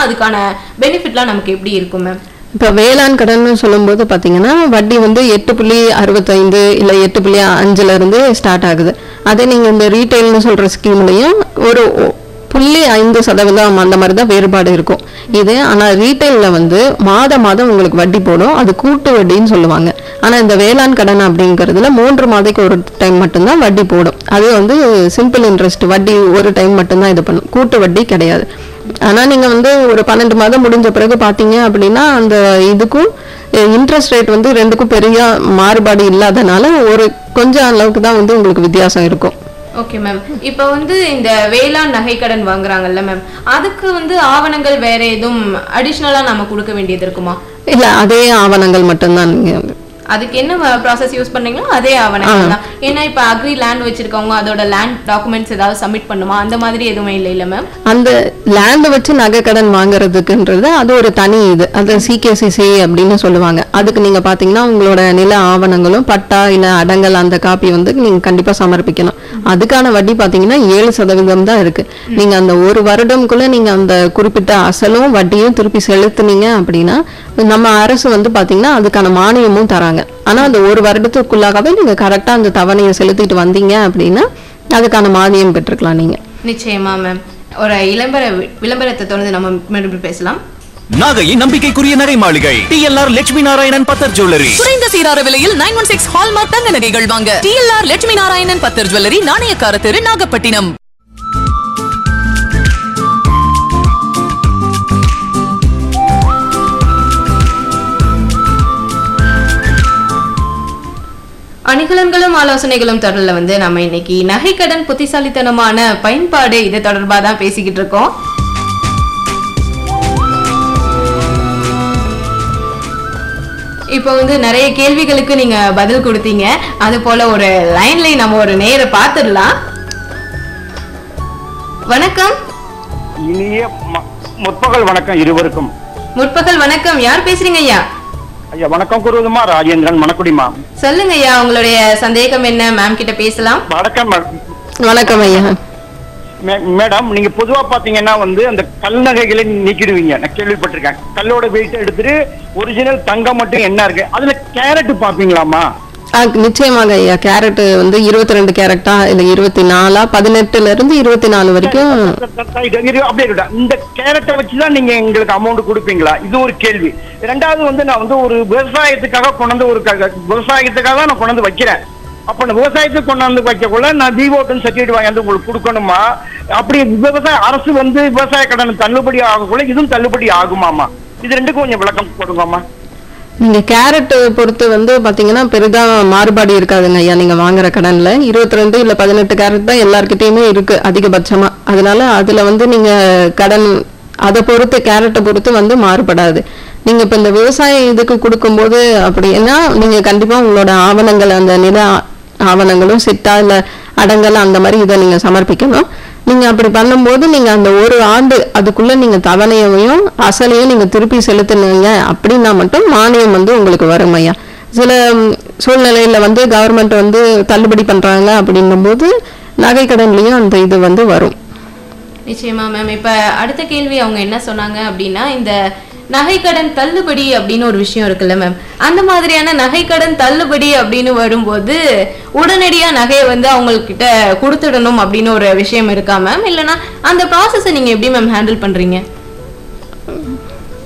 அதுக்கான பெனிஃபிட்லாம் நமக்கு எப்படி இருக்கும் மேம் இப்போ வேளாண் கடன் சொல்லும்போது பார்த்தீங்கன்னா வட்டி வந்து எட்டு புள்ளி அறுபத்தைந்து இல்லை எட்டு புள்ளி அஞ்சுல இருந்து ஸ்டார்ட் ஆகுது அதே நீங்கள் இந்த ரீட்டைல்னு சொல்கிற ஸ்கீம்லையும் ஒரு ஒ- புள்ளி ஐந்து சதவீதம் அந்த மாதிரி தான் வேறுபாடு இருக்கும் இது ஆனால் ரீட்டைலில் வந்து மாத மாதம் உங்களுக்கு வட்டி போடும் அது கூட்டு வட்டின்னு சொல்லுவாங்க ஆனால் இந்த வேளாண் கடன் அப்படிங்கிறதுல மூன்று மாதத்துக்கு ஒரு டைம் மட்டும்தான் வட்டி போடும் அது வந்து சிம்பிள் இன்ட்ரெஸ்ட் வட்டி ஒரு டைம் மட்டும்தான் இது பண்ணும் கூட்டு வட்டி கிடையாது ஆனா நீங்க வந்து ஒரு பன்னெண்டு மாதம் முடிஞ்ச பிறகு பாத்தீங்க அப்படின்னா அந்த இதுக்கும் இன்ட்ரெஸ்ட் ரேட் வந்து ரெண்டுக்கும் பெரிய மாறுபாடு இல்லாதனால ஒரு கொஞ்சம் அளவுக்கு தான் வந்து உங்களுக்கு வித்தியாசம் இருக்கும் ஓகே மேம் இப்போ வந்து இந்த வேளாண் நகைக்கடன் வாங்குறாங்கல்ல மேம் அதுக்கு வந்து ஆவணங்கள் வேற எதுவும் அடிஷ்னலா நம்ம கொடுக்க வேண்டியது இருக்குமா இல்ல அதே ஆவணங்கள் மட்டும்தான் நீங்க வந்து அதுக்கு என்ன ப்ராசஸ் யூஸ் பண்றீங்களோ அதே ஆவணங்கள் தான் ஏன்னா இப்போ அக்ரி லேண்ட் வச்சிருக்கவங்க அதோட லேண்ட் டாக்குமெண்ட்ஸ் ஏதாவது சப்மிட் பண்ணுமா அந்த மாதிரி எதுவுமே இல்லை இல்ல மேம் அந்த லேண்ட் வச்சு நகை கடன் வாங்குறதுக்குன்றது அது ஒரு தனி இது அது சிகேசிசி அப்படின்னு சொல்லுவாங்க அதுக்கு நீங்க பாத்தீங்கன்னா உங்களோட நில ஆவணங்களும் பட்டா இல்ல அடங்கல் அந்த காப்பி வந்து நீங்க கண்டிப்பா சமர்ப்பிக்கணும் அதுக்கான வட்டி பாத்தீங்கன்னா ஏழு சதவீதம் தான் இருக்கு நீங்க அந்த ஒரு வருடம்குள்ள நீங்க அந்த குறிப்பிட்ட அசலும் வட்டியும் திருப்பி செலுத்துனீங்க அப்படின்னா நம்ம அரசு வந்து பாத்தீங்கன்னா அதுக்கான மானியமும் தராங்க ஆனா அந்த ஒரு வருடத்துக்குள்ளாகவே நீங்க கரெக்டா அந்த தவணையை செலுத்திட்டு வந்தீங்க அப்படின்னா அதுக்கான மானியம் பெற்றுக்கலாம் நீங்க நிச்சயமா மேம் ஒரு விளம்பர விளம்பரத்தை தொடர்ந்து நம்ம மறுபடியும் பேசலாம் நாகையின் நம்பிக்கைக்குரிய நகை மாளிகை டிஎல்ஆர் லட்சுமி நாராயணன் பத்தர் ஜுவல்லரி குறைந்த சீரார விலையில் நைன் ஒன் சிக்ஸ் ஹால்மார்க் தங்க நகைகள் வாங்க டிஎல்ஆர் லட்சுமி நாராயணன் பத்தர் ஜுவல்லரி நாணயக்கார தெரு நாகப்பட்டினம் அணிகலன்களும் ஆலோசனைகளும் தொடர்ல வந்து நம்ம இன்னைக்கு நகைக்கடன் புத்திசாலித்தனமான பயன்பாடு இது தொடர்பா தான் பேசிக்கிட்டு இருக்கோம் இப்போ வந்து நிறைய கேள்விகளுக்கு நீங்க பதில் கொடுத்தீங்க அது போல ஒரு லைன்ல நம்ம ஒரு நேர பார்த்துடலாம் வணக்கம் இனிய ம- முற்பகல் வணக்கம் இருவருக்கும் முற்பகல் வணக்கம் யார் பேசுறீங்க ஐயா ஐயா வணக்கம் கூறுவதுமா ராஜேந்திரன் மணக்குடிமா சொல்லுங்க ஐயா உங்களுடைய சந்தேகம் என்ன மேம் கிட்ட பேசலாம் வணக்கம் மே- வணக்கம் ஐயா மே- மேடம் நீங்க பொதுவா பாத்தீங்கன்னா வந்து அந்த கல் நகைகளை நீக்கிடுவீங்க நான் கேள்விப்பட்டிருக்கேன் கல்லோட வெயிட் எடுத்துட்டு ஒரிஜினல் தங்கம் மட்டும் என்ன இருக்கு அதுல கேரட் பாப்பீங்களாமா ஆ, நிச்சயமாக ஐயா கேரட் வந்து இருபத்தி ரெண்டு கேரட்டா இல்ல இருபத்தி நாலா பதினெட்டுல இருந்து இருபத்தி நாலு வரைக்கும் Right, இரு, அப்படியே இருக்கட்டும். இந்த கேரட்டை வச்சுதான் நீங்க எங்களுக்கு அமௌண்ட் கொடுப்பீங்களா இது ஒரு கேள்வி ரெண்டாவது வந்து நான் வந்து ஒரு விவசாயத்துக்காக கொண்டாந்து ஒரு க- க- விவசாயத்துக்காக தான் நான் கொண்டாந்து வைக்கிறேன் அப்ப நான் விவசாயத்துக்கு கொண்டாந்து வைக்கக்குள்ள நான் டிவோட்டன் சர்டிஃபிகேட் வாங்கி உங்களுக்கு கொடுக்கணுமா அப்படி விவசாய அரசு வந்து விவசாய கடன் தள்ளுபடி ஆகக்குள்ள இதுவும் தள்ளுபடி ஆகுமாமா இது ரெண்டுக்கும் கொஞ்சம் விளக்கம் கொடுங்கம்மா நீங்க கேரட் பொறுத்து வந்து பாத்தீங்கன்னா பெரிதா மாறுபாடு இருக்காதுங்க ஐயா நீங்க வாங்குற கடன்ல இருபத்தி ரெண்டு இல்ல பதினெட்டு கேரட் தான் எல்லார்கிட்டயுமே இருக்கு அதிகபட்சமா அதனால அதுல வந்து நீங்க கடன் அதை பொறுத்து கேரட்டை பொறுத்து வந்து மாறுபடாது நீங்க இப்ப இந்த விவசாய இதுக்கு கொடுக்கும்போது அப்படின்னா நீங்க கண்டிப்பா உங்களோட ஆவணங்கள் அந்த நில ஆ- ஆவணங்களும் சிட்டா இல்ல அடங்கல் அந்த மாதிரி இதை நீங்க சமர்ப்பிக்கணும் நீங்க அப்படி பண்ணும்போது நீங்க அந்த ஒரு ஆண்டு அதுக்குள்ள நீங்க தவணையையும் அசலையும் நீங்க திருப்பி செலுத்துனீங்க அப்படின்னா மட்டும் மானியம் வந்து உங்களுக்கு வரும் ஐயா சில ம், சூழ்நிலையில வந்து கவர்மெண்ட் வந்து தள்ளுபடி பண்றாங்க அப்படின்னும் போது நகை கடன்லயும் அந்த இது வந்து வரும் நிச்சயமா மேம் இப்ப அடுத்த கேள்வி அவங்க என்ன சொன்னாங்க அப்படின்னா இந்த நகைக்கடன் தள்ளுபடி அப்படின்னு ஒரு விஷயம் இருக்குல்ல மேம் அந்த மாதிரியான நகைக்கடன் தள்ளுபடி அப்படின்னு வரும்போது உடனடியா நகையை வந்து அவங்கக்கிட்ட கொடுத்துடணும் அப்படின்னு ஒரு விஷயம் இருக்கா மேம் இல்லைன்னா அந்த ப்ராசஸை நீங்க எப்படி மேம் ஹேண்டில் பண்றீங்க